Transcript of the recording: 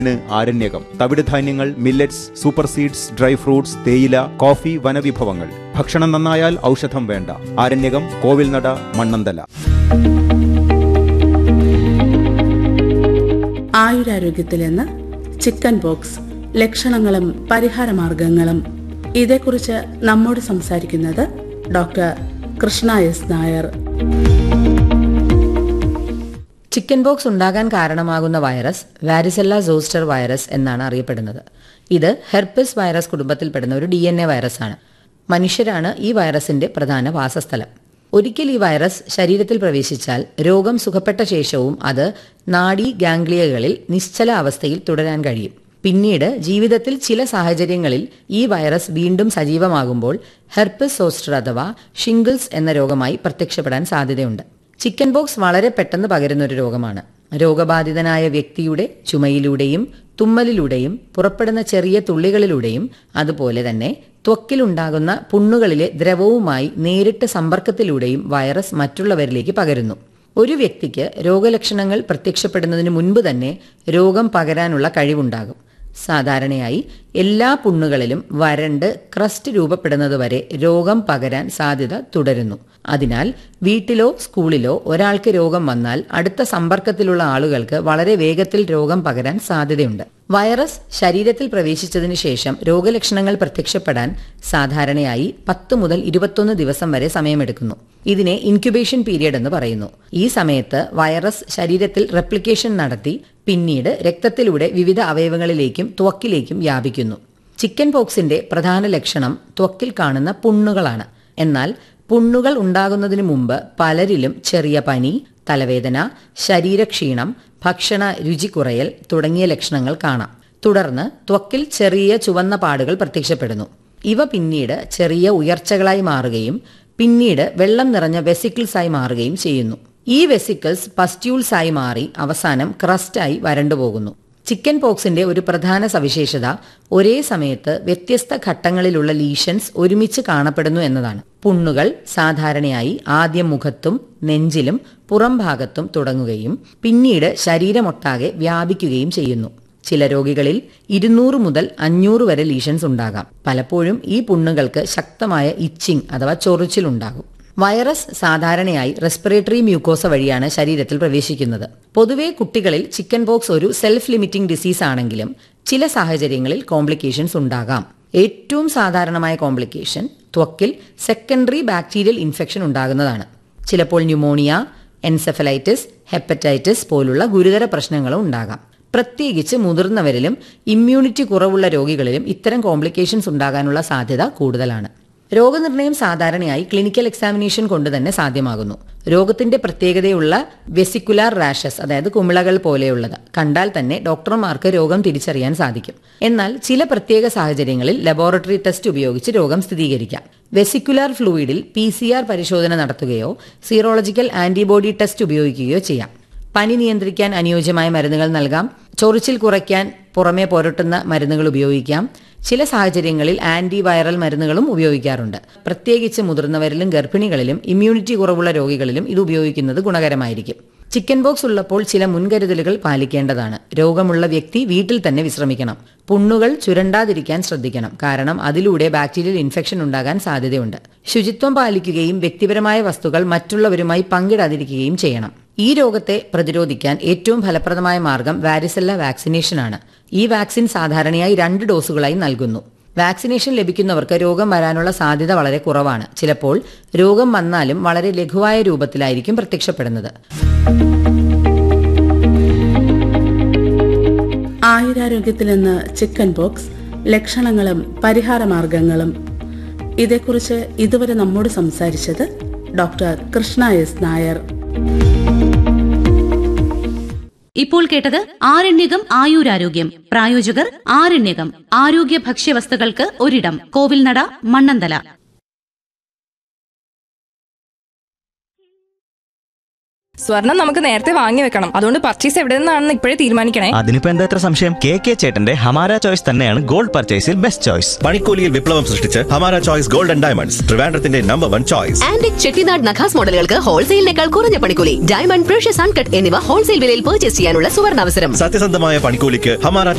ന് ആരണ്യകം തവിടുധാന്യങ്ങൾ millets super seeds dry fruits തേയില കോഫി വനവിഭവങ്ങൾ ഭക്ഷണം നന്നായാൽ ഔഷധം വേണ്ട ആരണ്യകം കോവിൽനട മണ്ണന്തല ആയുരാരോഗ്യത്തിൽ നിന്ന് ചിക്കൻ ബോക്സ് ലക്ഷണങ്ങളും പരിഹാരമാർഗങ്ങളും ഇതേക്കുറിച്ച് നമ്മോട് സംസാരിക്കുന്നത് doctor Krishna S Nair chickenpox ഉണ്ടാകാൻ കാരണമാകുന്ന വൈറസ് വാരിസെല്ല സോസ്റ്റർ വൈറസ് എന്നാണ് അറിയപ്പെടുന്നത് ഇത് ഹെർപ്പിസ് വൈറസ് കുടുംബത്തിൽപ്പെടുന്ന ഒരു ഡി എൻ എ വൈറസാണ് മനുഷ്യരാണ് ഈ വൈറസിന്റെ പ്രധാന വാസസ്ഥലം ഒരിക്കൽ ഈ വൈറസ് ശരീരത്തിൽ പ്രവേശിച്ചാൽ രോഗം സുഖപ്പെട്ട ശേഷവും അത് നാഡി ഗാംഗ്ലിയകളിൽ നിശ്ചല അവസ്ഥയിൽ തുടരാൻ കഴിയും പിന്നീട് ജീവിതത്തിൽ ചില സാഹചര്യങ്ങളിൽ ഈ വൈറസ് വീണ്ടും സജീവമാകുമ്പോൾ ഹെർപ്പിസ് സോസ്റ്റർ അഥവാ ഷിംഗിൾസ് എന്ന രോഗമായി പ്രത്യക്ഷപ്പെടാൻ സാധ്യതയുണ്ട് ചിക്കൻ ബോക്സ് വളരെ പെട്ടെന്ന് പകരുന്ന ഒരു രോഗമാണ് രോഗബാധിതനായ വ്യക്തിയുടെ ചുമയിലൂടെയും തുമ്മലിലൂടെയും പുറപ്പെടുന്ന ചെറിയ തുള്ളികളിലൂടെയും അതുപോലെ തന്നെ ത്വക്കിലുണ്ടാകുന്ന പുണ്ണുകളിലെ ദ്രവവുമായി നേരിട്ട് സമ്പർക്കത്തിലൂടെയും വൈറസ് മറ്റുള്ളവരിലേക്ക് പകരുന്നു ഒരു വ്യക്തിക്ക് രോഗലക്ഷണങ്ങൾ പ്രത്യക്ഷപ്പെടുന്നതിന് മുൻപ് തന്നെ രോഗം പകരാനുള്ള കഴിവുണ്ടാകും സാധാരണയായി എല്ലാ പുണ്ണുകളിലും വരണ്ട് ക്രസ്റ്റ് രൂപപ്പെടുന്നതുവരെ രോഗം പകരാൻ സാധ്യത തുടരുന്നു അതിനാൽ വീട്ടിലോ സ്കൂളിലോ ഒരാൾക്ക് രോഗം വന്നാൽ അടുത്ത സമ്പർക്കത്തിലുള്ള ആളുകൾക്ക് വളരെ വേഗത്തിൽ രോഗം പകരാൻ സാധ്യതയുണ്ട് വൈറസ് ശരീരത്തിൽ പ്രവേശിച്ചതിനു ശേഷം രോഗലക്ഷണങ്ങൾ പ്രത്യക്ഷപ്പെടാൻ സാധാരണയായി പത്ത് മുതൽ ഇരുപത്തൊന്ന് ദിവസം വരെ സമയമെടുക്കുന്നു ഇതിനെ ഇൻക്യുബേഷൻ പീരിയഡ് എന്ന് പറയുന്നു ഈ സമയത്ത് വൈറസ് ശരീരത്തിൽ റെപ്ലിക്കേഷൻ നടത്തി പിന്നീട് രക്തത്തിലൂടെ വിവിധ അവയവങ്ങളിലേക്കും ത്വക്കിലേക്കും വ്യാപിക്കുന്നു ചിക്കൻ പോക്സിന്റെ പ്രധാന ലക്ഷണം ത്വക്കിൽ കാണുന്ന പുണ്ണുകളാണ് എന്നാൽ പുണ്ണുകൾ ഉണ്ടാകുന്നതിന് മുമ്പ് പലരിലും ചെറിയ പനി തലവേദന ശരീരക്ഷീണം ഭക്ഷണ രുചി കുറയൽ തുടങ്ങിയ ലക്ഷണങ്ങൾ കാണാം തുടർന്ന് ത്വക്കിൽ ചെറിയ ചുവന്ന പാടുകൾ പ്രത്യക്ഷപ്പെടുന്നു ഇവ പിന്നീട് ചെറിയ ഉയർച്ചകളായി മാറുകയും പിന്നീട് വെള്ളം നിറഞ്ഞ വെസിക്കിൾസായി മാറുകയും ചെയ്യുന്നു ഈ വെസിക്കിൾസ് പസ്റ്റ്യൂൾസ് ആയി മാറി അവസാനം ക്രസ്റ്റായി വരണ്ടുപോകുന്നു ചിക്കൻ പോക്സിന്റെ ഒരു പ്രധാന സവിശേഷത ഒരേ സമയത്ത് വ്യത്യസ്ത ഘട്ടങ്ങളിലുള്ള ലീഷൻസ് ഒരുമിച്ച് കാണപ്പെടുന്നു എന്നതാണ് പുണ്ണുകൾ സാധാരണയായി ആദ്യം മുഖത്തും നെഞ്ചിലും പുറം ഭാഗത്തും തുടങ്ങുകയും പിന്നീട് ശരീരമൊട്ടാകെ വ്യാപിക്കുകയും ചെയ്യുന്നു ചില രോഗികളിൽ ഇരുന്നൂറ് മുതൽ അഞ്ഞൂറ് വരെ ലീഷൻസ് ഉണ്ടാകാം പലപ്പോഴും ഈ പുണ്ണുകൾക്ക് ശക്തമായ ഇച്ചിങ് അഥവാ ചൊറിച്ചിലുണ്ടാകും വൈറസ് സാധാരണയായി റെസ്പിറേറ്ററി മ്യൂക്കോസ വഴിയാണ് ശരീരത്തിൽ പ്രവേശിക്കുന്നത് പൊതുവെ കുട്ടികളിൽ ചിക്കൻ ബോക്സ് ഒരു സെൽഫ് ലിമിറ്റിംഗ് ഡിസീസ് ആണെങ്കിലും ചില സാഹചര്യങ്ങളിൽ കോംപ്ലിക്കേഷൻസ് ഉണ്ടാകാം ഏറ്റവും സാധാരണമായ കോംപ്ലിക്കേഷൻ ത്വക്കിൽ സെക്കൻഡറി ബാക്ടീരിയൽ ഇൻഫെക്ഷൻ ഉണ്ടാകുന്നതാണ് ചിലപ്പോൾ ന്യൂമോണിയ എൻസെഫലൈറ്റിസ് ഹെപ്പറ്റൈറ്റിസ് പോലുള്ള ഗുരുതര പ്രശ്നങ്ങളും ഉണ്ടാകാം പ്രത്യേകിച്ച് മുതിർന്നവരിലും ഇമ്മ്യൂണിറ്റി കുറവുള്ള രോഗികളിലും ഇത്തരം കോംപ്ലിക്കേഷൻസ് ഉണ്ടാകാനുള്ള സാധ്യത കൂടുതലാണ് രോഗനിർണയം സാധാരണയായി ക്ലിനിക്കൽ എക്സാമിനേഷൻ കൊണ്ട് തന്നെ സാധ്യമാകുന്നു രോഗത്തിന്റെ പ്രത്യേകതയുള്ള വെസിക്കുലാർ റാഷസ് അതായത് കുമിളകൾ പോലെയുള്ളത് കണ്ടാൽ തന്നെ ഡോക്ടർമാർക്ക് രോഗം തിരിച്ചറിയാൻ സാധിക്കും എന്നാൽ ചില പ്രത്യേക സാഹചര്യങ്ങളിൽ ലബോറട്ടറി ടെസ്റ്റ് ഉപയോഗിച്ച് രോഗം സ്ഥിരീകരിക്കാം വെസിക്കുലാർ ഫ്ലൂയിഡിൽ പി പരിശോധന നടത്തുകയോ സീറോളജിക്കൽ ആന്റിബോഡി ടെസ്റ്റ് ഉപയോഗിക്കുകയോ ചെയ്യാം പനി നിയന്ത്രിക്കാൻ അനുയോജ്യമായ മരുന്നുകൾ നൽകാം ചൊറിച്ചിൽ കുറയ്ക്കാൻ പുറമേ പുരട്ടുന്ന മരുന്നുകൾ ഉപയോഗിക്കാം ചില സാഹചര്യങ്ങളിൽ ആന്റി വൈറൽ മരുന്നുകളും ഉപയോഗിക്കാറുണ്ട് പ്രത്യേകിച്ച് മുതിർന്നവരിലും ഗർഭിണികളിലും ഇമ്മ്യൂണിറ്റി കുറവുള്ള രോഗികളിലും ഇത് ഉപയോഗിക്കുന്നത് ഗുണകരമായിരിക്കും ചിക്കൻ ബോക്സ് ഉള്ളപ്പോൾ ചില മുൻകരുതലുകൾ പാലിക്കേണ്ടതാണ് രോഗമുള്ള വ്യക്തി വീട്ടിൽ തന്നെ വിശ്രമിക്കണം പുണ്ണുകൾ ചുരണ്ടാതിരിക്കാൻ ശ്രദ്ധിക്കണം കാരണം അതിലൂടെ ബാക്ടീരിയൽ ഇൻഫെക്ഷൻ ഉണ്ടാകാൻ സാധ്യതയുണ്ട് ശുചിത്വം പാലിക്കുകയും വ്യക്തിപരമായ വസ്തുക്കൾ മറ്റുള്ളവരുമായി പങ്കിടാതിരിക്കുകയും ചെയ്യണം ഈ രോഗത്തെ പ്രതിരോധിക്കാൻ ഏറ്റവും ഫലപ്രദമായ മാർഗം വാരിസെല്ല വാക്സിനേഷനാണ് ഈ വാക്സിൻ സാധാരണയായി രണ്ട് ഡോസുകളായി നൽകുന്നു വാക്സിനേഷൻ ലഭിക്കുന്നവർക്ക് രോഗം വരാനുള്ള സാധ്യത വളരെ കുറവാണ് ചിലപ്പോൾ രോഗം വന്നാലും വളരെ ലഘുവായ രൂപത്തിലായിരിക്കും പ്രത്യക്ഷപ്പെടുന്നത് ആയുരാരോഗ്യത്തിൽ നിന്ന് ചിക്കൻ ബോക്സ് ലക്ഷണങ്ങളും പരിഹാരമാർഗങ്ങളും ഇതേക്കുറിച്ച് ഇതുവരെ നമ്മോട് സംസാരിച്ചത് ഡോക്ടർ കൃഷ്ണ എസ് നായർ ഇപ്പോൾ കേട്ടത് ആരണ്യകം ആയുരാരോഗ്യം പ്രായോജകർ ആരണ്യകം ആരോഗ്യ ഭക്ഷ്യവസ്തുക്കൾക്ക് ഒരിടം കോവിൽനട മണ്ണന്തല സ്വർണം നമുക്ക് നേരത്തെ വാങ്ങി വെക്കണം അതുകൊണ്ട് പർച്ചേസ് എവിടെ നിന്നാണെന്ന് ഇപ്പോഴേ തീരുമാനിക്കണേ അതിനിപ്പോ എന്താ ഇത്ര സംശയം കെ കെ ചേട്ടന്റെ ഹമാര ചോയ്സ് തന്നെയാണ് ഗോൾഡ് പർച്ചേസിൽ ബെസ്റ്റ് ചോയ്സ് പണിക്കൂലിയിൽ വിപ്ലവം സൃഷ്ടിച്ച് Hamara choice gold and diamonds ട്രിവാൻഡ്രത്തിന്റെ number one choice antique Chettinad നഖാസ് മോഡലുകൾക്ക് ഹോൾസെയിലിനേക്കാൾ കുറഞ്ഞ പണിക്കൂലി ഡയമണ്ട് പ്രഷ്യസ് അൺകട്ട് എന്നിവ ഹോൾസെയിൽ വിലയിൽ പർച്ചേസ് ചെയ്യാനുള്ള സുവർണാവസരം സത്യസന്ധമായ പണിക്കൂലിക്ക് ഹമാര